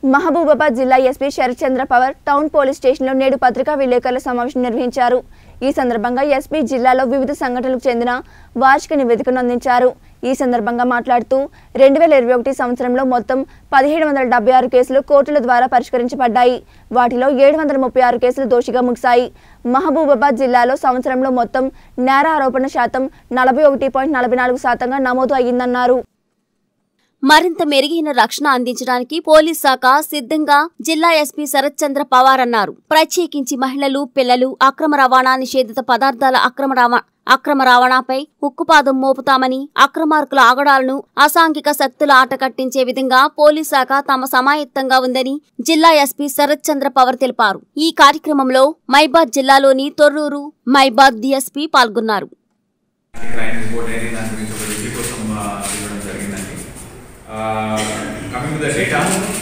మహబూబాబాద్ జిల్లా SP Sharathchandra Pawar town police స్టేషన్లో నేడు పత్రికా విలేకరుల సమావేశం నిర్వహించారు ఈ సందర్భంగా ఎస్పీ జిల్లాలో వివిధ సంఘటనలకు చెందిన వార్షిక నివేదికను అందించారు ఈ సందర్భంగా మాట్లాడుతూ రెండు వేల ఇరవై ఒకటి సంవత్సరంలో మొత్తం పదిహేడు వందల డెబ్బై ఆరు కేసులు కోర్టుల ద్వారా పరిష్కరించబడ్డాయి వాటిలో ఏడు వందల ముప్పై ఆరు కేసులు దోషిగా ముగిశాయి మహబూబాబాద్ జిల్లాలో సంవత్సరంలో మొత్తం నేర ఆరోపణ శాతం నలభై ఒకటి పాయింట్ నలభై నాలుగు శాతంగా నమోదు అయ్యిందన్నారు మరింత మెరుగైన రక్షణ అందించడానికి పోలీస్ శాఖ సిద్ధంగా జిల్లా ఎస్పీ శరత్చంద్ర పవార్ అన్నారు ప్రత్యేకించి మహిళలు పిల్లలు అక్రమ రవాణా నిషేధిత పదార్థాల అక్రమ రవాణా అక్రమ రవాణాపై ఉక్కుపాదం మోపుతామని అక్రమార్కుల ఆగడాలను అసాంఘిక శక్తుల ఆట కట్టించే విధంగా పోలీస్ శాఖ తమ సమాయత్తంగా ఉందని జిల్లా ఎస్పీ శరత్చంద్ర పవర్ తెలిపారు ఈ కార్యక్రమంలో మైబాద్ జిల్లాలోని తొర్రూరు మైబాద్ డిఎస్పీ పాల్గొన్నారు క్రైమ్ రిపోర్ట్ అయింది దాని గురించి ఒక రివ్యూ కోసం ఆ, ఇవ్వడం జరిగిందండి కమింగ్ టు ద డేటా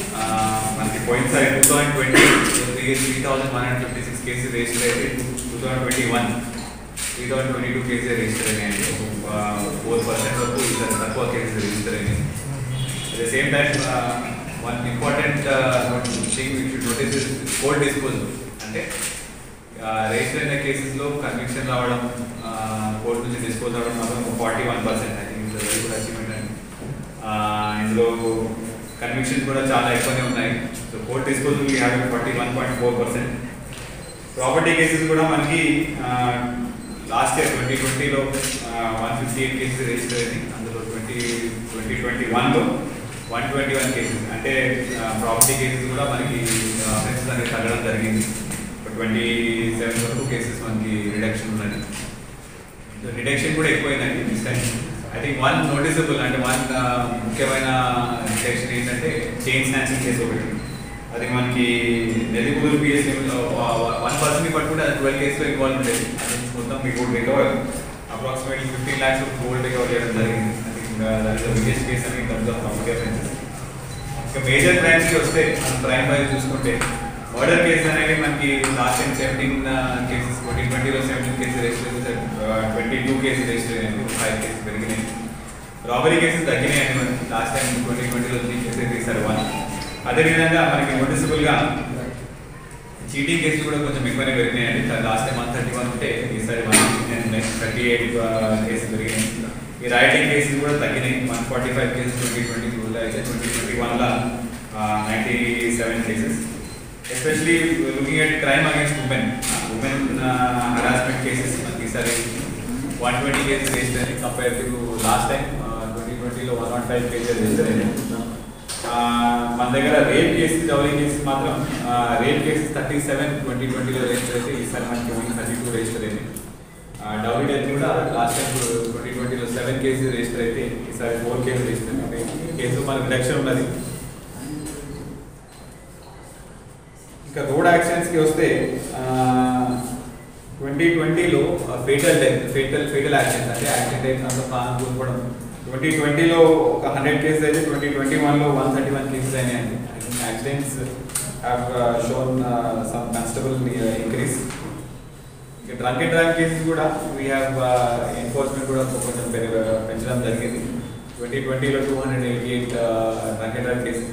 మనకి పోయినసారి two thousand twenty three thousand one hundred fifty six cases register అయితే two thousand twenty one three thousand twenty two cases register అయినాయండి ఫోర్ పర్సెంట్ వరకు ఈసారి తక్కువ కేసెస్ రిజిస్టర్ అయినాయి at the same time one important thing which notice is court disposal అంటే register అయిన కేసెస్లో కన్విక్షన్ రావడం కోర్టు నుంచి డిస్పోజ్ అవ్వడం మాత్రం forty one percent I think very good achievement అండి ఆ, ఇందులో కన్విక్షన్ కూడా చాలా ఎక్కువనే ఉన్నాయి so court disposal we have forty one point four percent property cases కూడా మనకి లాస్ట్ ఇయర్ ట్వంటీ ట్వంటీలో one fifty eight cases register అయింది అందులో ట్వంటీ ట్వంటీ ట్వంటీ వన్లో వన్ ట్వంటీ వన్ కేసెస్ అంటే ప్రాపర్టీ కేసెస్ కూడా మనకి అఫెన్సెస్ అనేది తగ్గడం జరిగింది ట్వంటీ సెవెన్ వరకు కేసెస్ మనకి రిడక్షన్ ఉన్నది రిడక్షన్ కూడా ఎక్కువైందండి this time I think one noticeable అంటే వన్ ముఖ్యమైన రిడక్షన్ ఏంటంటే చైన్ స్నాచింగ్ కేసు ఒకటి అది మనకి నెల్లిపూర్ పిఎస్ఎంలో వన్ పర్సన్ పట్టుకుంటే అది ట్వెల్వ్ కేసులో ఇన్వాల్వ్ ఉండేది అది మొత్తం మీకు recover approximately fifteen lakhs gold recover చేయడం జరిగింది I think that is biggest case అని టర్మ్స్ ఆఫ్ ప్రాపర్టీ అఫెన్సెస్ ఇంకా మేజర్ క్రైమ్స్కి వస్తే మనం క్రైమ్ వైజ్ చూసుకుంటే మర్డర్ కేసు అనేది మనకి last time seventeen cases fourteen ట్వంటీలో seventeen cases register twenty two cases register అయ్యాయి ఫైవ్ కేసెస్ పెరిగినాయి రాబరీ కేసెస్ తగ్గినాయి అండి మనకి లాస్ట్ టైం ట్వంటీ ట్వంటీలో త్రీ కేసెస్ తీసారు వన్ అదేవిధంగా మనకి నోటిసబుల్గా చీటింగ్ కేసులు కూడా కొంచెం ఎక్కువనే పెరిగినాయండి last time one thirty one ఉంటే ఈసారి వన్ నెక్స్ట్ థర్టీ ఎయిట్ కేసులు పెరిగినాయి ఈ రైటింగ్ కేసులు కూడా తగ్గినాయి one forty five cases twenty twenty టూలో అయితే ట్వంటీ ట్వంటీ వన్లో ninety seven cases especially looking at crime against women women harassment cases మనకి ఈసారి వన్ ట్వంటీ కేసెస్ రిజిస్టర్ అయ్యాయి compare to last time twenty ట్వంటీలో one naught five cases register అయ్యాయి ఆ, మన దగ్గర రేప్ కేసెస్ డౌరీ కేసెస్ మాత్రం rape cases thirty seven twenty ట్వంటీలో రిజిస్టర్ అయితే ఈసారి మనకి ఓన్లీ థర్టీ టూ రిజిస్టర్ అయింది డౌరీ డెత్ కూడా లాస్ట్ టైం ట్వంటీ ట్వంటీలో సెవెన్ కేసెస్ రిజిస్టర్ అయితే ఈసారి ఫోర్ కేసెస్ రిజిస్టర్ అయింది కేసు మనకి రిడక్షన్ ఉన్నది ఇంకా రోడ్ యాక్సిడెంట్స్కి వస్తే ట్వంటీ ట్వంటీలో fatal death fatal fatal accidents అంటే యాక్సిడెంట్ అయిన తర్వాత ప్రాణం కోల్పోవడం ట్వంటీ ట్వంటీలో ఒక హండ్రెడ్ కేసెస్ అయితే ట్వంటీ ట్వంటీ వన్లో వన్ థర్టీ వన్ కేసెస్ అయినాయండి accidents have shown some considerable increase ఇంకా డ్రంక్ అండ్ డ్రైవ్ కేసెస్ కూడా వీ హ్యావ్ ఎన్ఫోర్స్మెంట్ కూడా కొంచెం పెరగ పెంచడం జరిగింది ట్వంటీ ట్వంటీలో two hundred eighty eight drunk and drive cases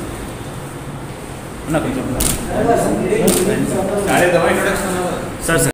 అన్న కొంచెం అదే దవా ఇంట్రొడక్షన్ సార్ సార్